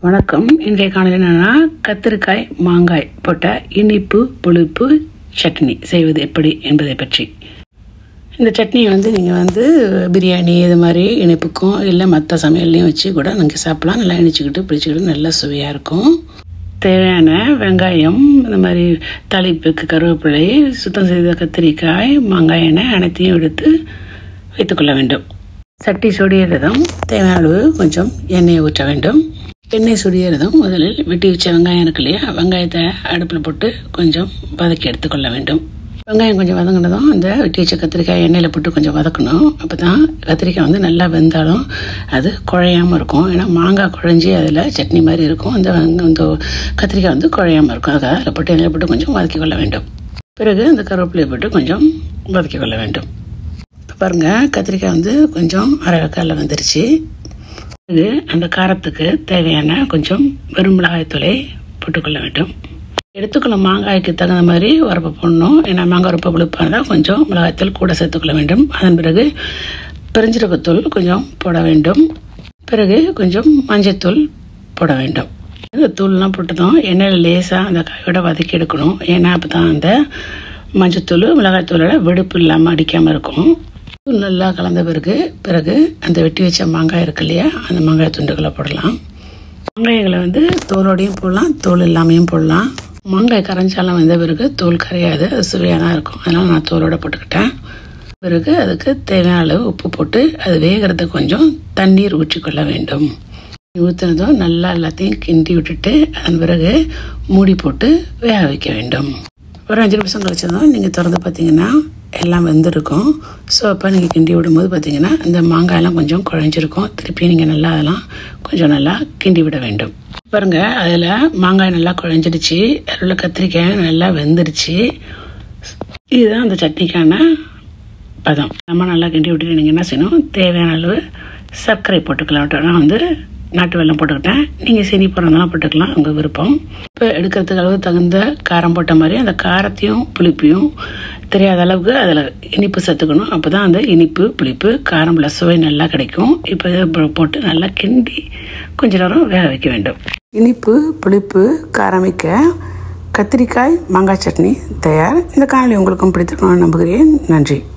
வணக்கம் இன்றைய காலையில் என்னன்னா கத்திரிக்காய் மாங்காய் போட்ட இனிப்பு புளிப்பு சட்னி செய்வது எப்படி என்பதை பற்றி இந்த சட்னியை வந்து நீங்கள் வந்து பிரியாணி இது மாதிரி இனிப்புக்கும் இல்லை மற்ற சமையல்லையும் வச்சு கூட நீங்கள் சாப்பிடலாம் நல்லா இனிச்சிக்கிட்டு பிடிச்சிக்கிட்டு நல்லா சுவையாக இருக்கும் தேவையான வெங்காயம் இந்த மாதிரி தாளிப்புக்கு கருவேப்பிலை சுத்தம் செய்த கத்திரிக்காய் மாங்காய் எண்ணெய் அனைத்தையும் எடுத்து வைத்துக்கொள்ள வேண்டும் சட்டி சுடியறதும் தேவையான அளவு கொஞ்சம் எண்ணெயை ஊற்ற வேண்டும் எண்ணெய் சுடியறதும் முதலில் வெட்டி வச்ச வெங்காயம் இருக்கு இல்லையா வெங்காயத்தை அடுப்பில் போட்டு கொஞ்சம் வதக்கி எடுத்துக்கொள்ள வேண்டும் வெங்காயம் கொஞ்சம் வதங்கினதும் அந்த வெட்டி வச்ச கத்திரிக்காய் எண்ணெயில் போட்டு கொஞ்சம் வதக்கணும் அப்போ தான் கத்திரிக்காய் வந்து நல்லா வெந்தாலும் அது குழையாமல் இருக்கும் ஏன்னா மாங்காய் குழஞ்சி அதில் சட்னி மாதிரி இருக்கும் அந்த வெங்க- இந்த கத்திரிக்காய் வந்து குழையாமல் இருக்கும் அதுக்காக அதில் போட்டு எண்ணெயில் போட்டு கொஞ்சம் வதக்கி கொள்ள வேண்டும் பிறகு அந்த கருவேப்பிலையை போட்டு கொஞ்சம் வதக்கி கொள்ள வேண்டும் இப்போ பாருங்கள் கத்திரிக்காய் வந்து கொஞ்சம் அரை வெக்காலில் வந்துருச்சு இது அந்த காரத்துக்கு தேவையான கொஞ்சம் வெறும் மிளகாய்த்தூளை போட்டுக்கொள்ள வேண்டும் எடுத்துக்கொள்ள மாங்காய்க்கு தகுந்த மாதிரி உரப்பு போடணும் ஏன்னா மாங்காய் உரப்பு புளிப்பாக இருந்தால் கொஞ்சம் மிளகாய்த்தூள் கூட சேர்த்துக்கொள்ள வேண்டும் அதன் பிறகு பெருஞ்சீரகத்தூள் கொஞ்சம் போட வேண்டும் பிறகு கொஞ்சம் மஞ்சத்தூள் போட வேண்டும் இந்த தூள்லாம் போட்டதும் எண்ணெயில் லேசாக அந்த காயோட வதக்கி எடுக்கணும் ஏன்னா அப்போ தான் அந்த மஞ்சத்தூள் மிளகாய்த்தூளோட வெடுப்பு இல்லாமல் அடிக்காமல் இருக்கும் தூள் நல்லா கலந்த பிறகு பிறகு அந்த வெட்டி வச்ச மாங்காய் இருக்கு இல்லையா அந்த மாங்காய் துண்டுகளை போடலாம் மாங்காய்களை வந்து தோலோடையும் போடலாம் தோல் இல்லாமையும் போடலாம் மாங்காய் கரைஞ்சாலும் வந்த பிறகு தோல் கரையாது அது சுவையாக தான் இருக்கும் அதனால் நான் தோலோட போட்டுக்கிட்டேன் பிறகு அதுக்கு தேவையான அளவு உப்பு போட்டு அது வேகிறதுக்கு கொஞ்சம் தண்ணீர் ஊற்றிக்கொள்ள வேண்டும் ஊற்றினதும் நல்லா எல்லாத்தையும் கிண்டி விட்டுட்டு அதன் பிறகு மூடி போட்டு வேக வைக்க வேண்டும் ஒரு அஞ்சு நிமிஷம் கழிச்சதும் நீங்கள் திறந்து பார்த்தீங்கன்னா எல்லாம் வெந்திருக்கும் ஸோ அப்போ நீங்கள் கிண்டி விடும்போது பார்த்தீங்கன்னா இந்த மாங்காயெல்லாம் கொஞ்சம் குழஞ்சிருக்கும் திருப்பி நீங்கள் நல்லா அதெல்லாம் கொஞ்சம் நல்லா கிண்டி விட வேண்டும் பாருங்க அதில் மாங்காய் நல்லா குழஞ்சிடுச்சு அதில் உள்ள கத்திரிக்காய் நல்லா வெந்துருச்சு இதுதான் அந்த சட்னிக்கான பதம் நம்ம நல்லா கிண்டி விட்டுட்டு நீங்கள் என்ன செய்யணும் தேவையான அளவு சர்க்கரை போட்டுக்கலாம் நான் வந்து நாட்டு வெல்லம் போட்டுக்கிட்டேன் நீங்கள் சீனி போடுறதெல்லாம் போட்டுக்கலாம் உங்கள் விருப்பம் இப்போ எடுக்கிறதுக்கு அளவு தகுந்த காரம் போட்ட மாதிரி அந்த காரத்தையும் புளிப்பையும் தெரியாத அளவுக்கு அதில் இனிப்பு சேர்த்துக்கணும் அப்போ தான் அந்த இனிப்பு புளிப்பு காரம் உள்ள சுவை நல்லா கிடைக்கும் இப்போ இதை போ- போட்டு நல்லா கிண்டி கொஞ்ச நேரம் வேக வைக்க வேண்டும் இனிப்பு புளிப்பு காரமிக்க கத்திரிக்காய் மாங்காய் சட்னி தயார் இந்த காணொலி உங்களுக்கும் பிடித்திருக்கணும்னு நம்புகிறேன் நன்றி